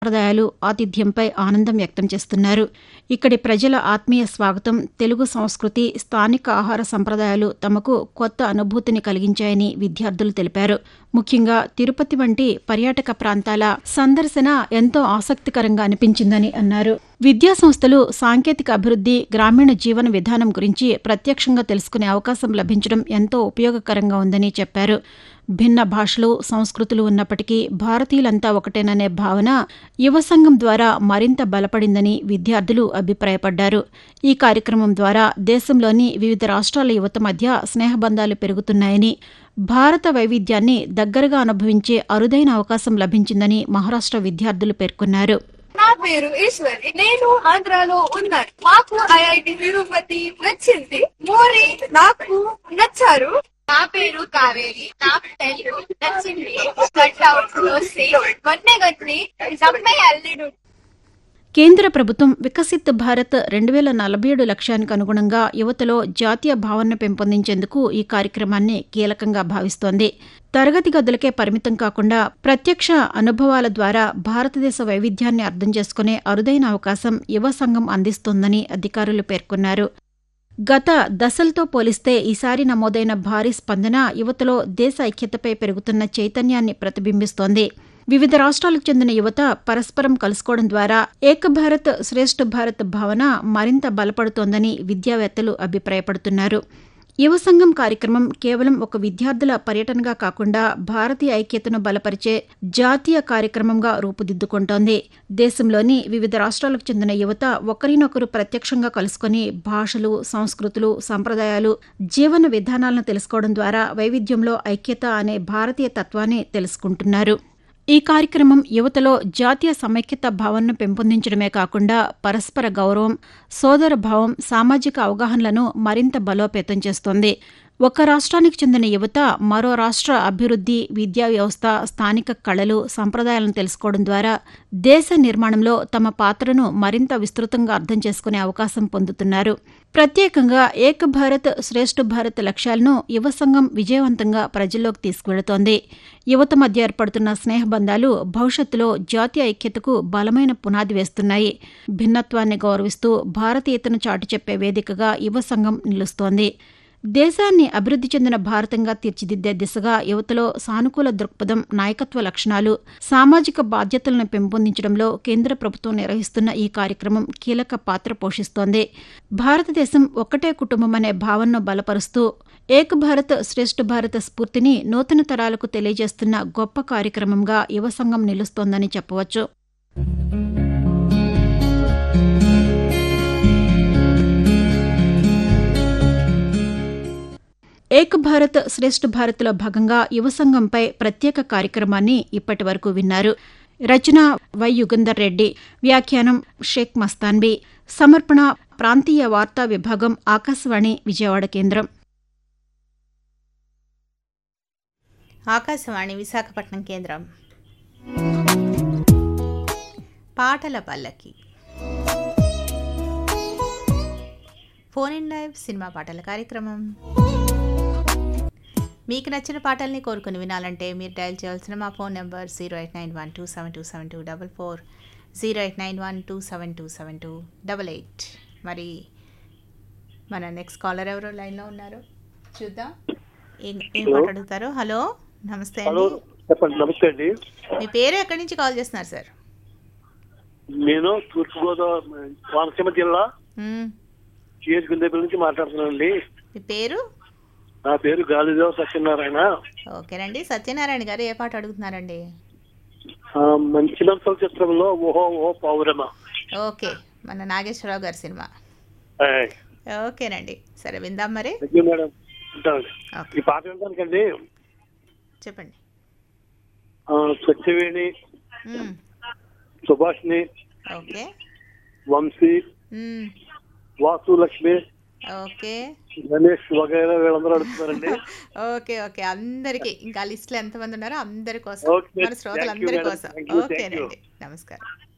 సంప్రదాయాలు ఆతిథ్యంపై ఆనందం వ్యక్తం చేస్తున్నారు ఇక్కడి ప్రజల ఆత్మీయ స్వాగతం తెలుగు సంస్కృతి స్థానిక ఆహార సంప్రదాయాలు తమకు కొత్త అనుభూతిని కలిగించాయని విద్యార్థులు తెలిపారు ముఖ్యంగా తిరుపతి వంటి పర్యాటక ప్రాంతాల సందర్శన ఎంతో ఆసక్తికరంగా అనిపించిందని అన్నారు విద్యా సంస్థలు సాంకేతిక అభివృద్ధి గ్రామీణ జీవన విధానం గురించి ప్రత్యక్షంగా తెలుసుకునే అవకాశం లభించడం ఎంతో ఉపయోగకరంగా ఉందని చెప్పారు భిన్న భాషలు సంస్కృతులు ఉన్నప్పటికీ భారతీయులంతా ఒకటేననే భావన యువ సంఘం ద్వారా మరింత బలపడిందని విద్యార్థులు అభిప్రాయపడ్డారు ఈ కార్యక్రమం ద్వారా దేశంలోని వివిధ రాష్ట్రాల యువత మధ్య స్నేహబంధాలు పెరుగుతున్నాయని భారత వైవిధ్యాన్ని దగ్గరగా అనుభవించే అరుదైన అవకాశం లభించిందని మహారాష్ట్ర విద్యార్థులు పేర్కొన్నారు నా పేరు ఈశ్వరి నేను ఆంధ్రాలో ఉన్నాను మాకు ఐఐటి తిరుపతి నచ్చింది మోరీ నాకు నచ్చారు నా పేరు కావేరి నాకు తెలుగు నచ్చింది కట్అవుట్ మొన్నే గట్టి నమ్మే అల్లుడు కేంద్ర ప్రభుత్వం వికసిత్ భారత్ రెండు వేల నలభై ఏడు లక్ష్యానికి అనుగుణంగా యువతలో జాతీయ భావనను పెంపొందించేందుకు ఈ కార్యక్రమాన్ని కీలకంగా భావిస్తోంది తరగతి గదులకే పరిమితం కాకుండా ప్రత్యక్ష అనుభవాల ద్వారా భారతదేశ వైవిధ్యాన్ని అర్థం చేసుకునే అరుదైన అవకాశం యువ సంఘం అందిస్తోందని అధికారులు పేర్కొన్నారు గత దశలతో పోలిస్తే ఈసారి నమోదైన భారీ స్పందన యువతలో దేశ ఐక్యతపై పెరుగుతున్న చైతన్యాన్ని ప్రతిబింబిస్తోంది వివిధ రాష్ట్రాలకు చెందిన యువత పరస్పరం కలుసుకోవడం ద్వారా ఏక భారత్ శ్రేష్ఠ భారత్ భావన మరింత బలపడుతోందని విద్యావేత్తలు అభిప్రాయపడుతున్నారు యువ సంఘం కార్యక్రమం కేవలం ఒక విద్యార్థుల పర్యటనగా కాకుండా భారతీయ ఐక్యతను బలపరిచే జాతీయ కార్యక్రమంగా రూపుదిద్దుకుంటోంది దేశంలోని వివిధ రాష్ట్రాలకు చెందిన యువత ఒకరినొకరు ప్రత్యక్షంగా కలుసుకొని భాషలు సంస్కృతులు సంప్రదాయాలు జీవన విధానాలను తెలుసుకోవడం ద్వారా వైవిధ్యంలో ఐక్యత అనే భారతీయ తత్వాన్ని తెలుసుకుంటున్నారు ఈ కార్యక్రమం యువతలో జాతీయ సమైక్యత భావనను పెంపొందించడమే కాకుండా పరస్పర గౌరవం సోదర భావం సామాజిక అవగాహనలను మరింత బలోపేతం చేస్తోంది ఒక రాష్ట్రానికి చెందిన యువత మరో రాష్ట్ర అభివృద్ధి విద్యా వ్యవస్థ స్థానిక కళలు సంప్రదాయాలను తెలుసుకోవడం ద్వారా దేశ నిర్మాణంలో తమ పాత్రను మరింత విస్తృతంగా అర్థం చేసుకునే అవకాశం పొందుతున్నారు ప్రత్యేకంగా ఏక భారత్ శ్రేష్ఠ భారత్ లక్ష్యాలను యువ సంఘం విజయవంతంగా ప్రజల్లోకి తీసుకువెళుతోంది యువత మధ్య ఏర్పడుతున్న స్నేహబంధాలు భవిష్యత్తులో జాతీయ ఐక్యతకు బలమైన పునాది వేస్తున్నాయి భిన్నత్వాన్ని గౌరవిస్తూ భారతీయతను చాటి చెప్పే వేదికగా యువ సంఘం నిలుస్తోంది దేశాన్ని అభివృద్ధి చెందిన భారతంగా తీర్చిదిద్దే దిశగా యువతలో సానుకూల దృక్పథం నాయకత్వ లక్షణాలు సామాజిక బాధ్యతలను పెంపొందించడంలో కేంద్ర ప్రభుత్వం నిర్వహిస్తున్న ఈ కార్యక్రమం కీలక పాత్ర పోషిస్తోంది భారతదేశం ఒక్కటే కుటుంబం అనే భావనను బలపరుస్తూ ఏక్ భారత్ శ్రేష్ఠ భారత స్ఫూర్తిని నూతన తరాలకు తెలియజేస్తున్న గొప్ప కార్యక్రమంగా యువ సంఘం నిలుస్తోందని చెప్పవచ్చు ఏక్ భారత్ శ్రేష్ఠ భారత్లో భాగంగా యువ సంఘంపై ప్రత్యేక కార్యక్రమాన్ని ఇప్పటి వరకు విన్నారు రచన వై యుగంధర్ రెడ్డి వ్యాఖ్యానం షేక్ మస్తాన్బీ సమర్పణ ప్రాంతీయ వార్తా విభాగం ఆకాశవాణి విజయవాడ కేంద్రం ఆకాశవాణి విశాఖపట్నం కేంద్రం పాటల పల్లకి ఫోన్ ఇన్ లైవ్ సినిమా పాటల కార్యక్రమం మీకు నచ్చిన పాటల్ని కోరుకుని వినాలంటే మీరు డయల్ చేయాల్సిన మా phone number zero eight nine one two seven two seven two double four zero eight nine one two seven two seven two double eight మరి మన నెక్స్ట్ కాలర్ ఎవరో లైన్లో ఉన్నారు చూద్దాం ఏం ఏం Hello. మాట్లాడుతారో హలో నమస్తే హలో అండి చెప్పండి నమస్తే అండి మీ పేరు ఎక్కడి నుంచి కాల్ చేస్తున్నారు సార్ నేను తూర్పుగోదావరి కోనసీమ జిల్లా మ్మ్. సిఎస్ గుండెపల్లి నుంచి మాట్లాడుతున్నానండి మీ పేరు నా పేరు గాలిదేవ్ సత్యనారాయణ ఓకేనండి సత్యనారాయణ గారు ఏ పాట అడుగుతున్నారండి ఆ, మంచి మనసుల చిత్రంలో ఓహో ఓ పౌరమ ఓకే మన నాగేశ్వరరావు గారి సినిమా ఆయ్. ఓకేనండి సరే విందాం మరి థాంక్ యూ మేడం ఉంటామండి ఓకే ఈ పాట వినడానికండి చెప్పండి ఆ, సత్యవేణి మ్మ్. సుభాష్ని ఓకే వంశీ మ్మ్. వాసు లక్ష్మి ఓకే గణేష్ వగైరా వీళ్ళందరూ అడుగుతున్నారండి ఓకే ఓకే అందరికి ఇంకా లిస్ట్లో ఎంతమంది ఉన్నారో అందరి కోసం ఓకే. మన శ్రోతలందరి Thank you, madam. కోసం Thank you, thank you. ఓకేనండి నమస్కారం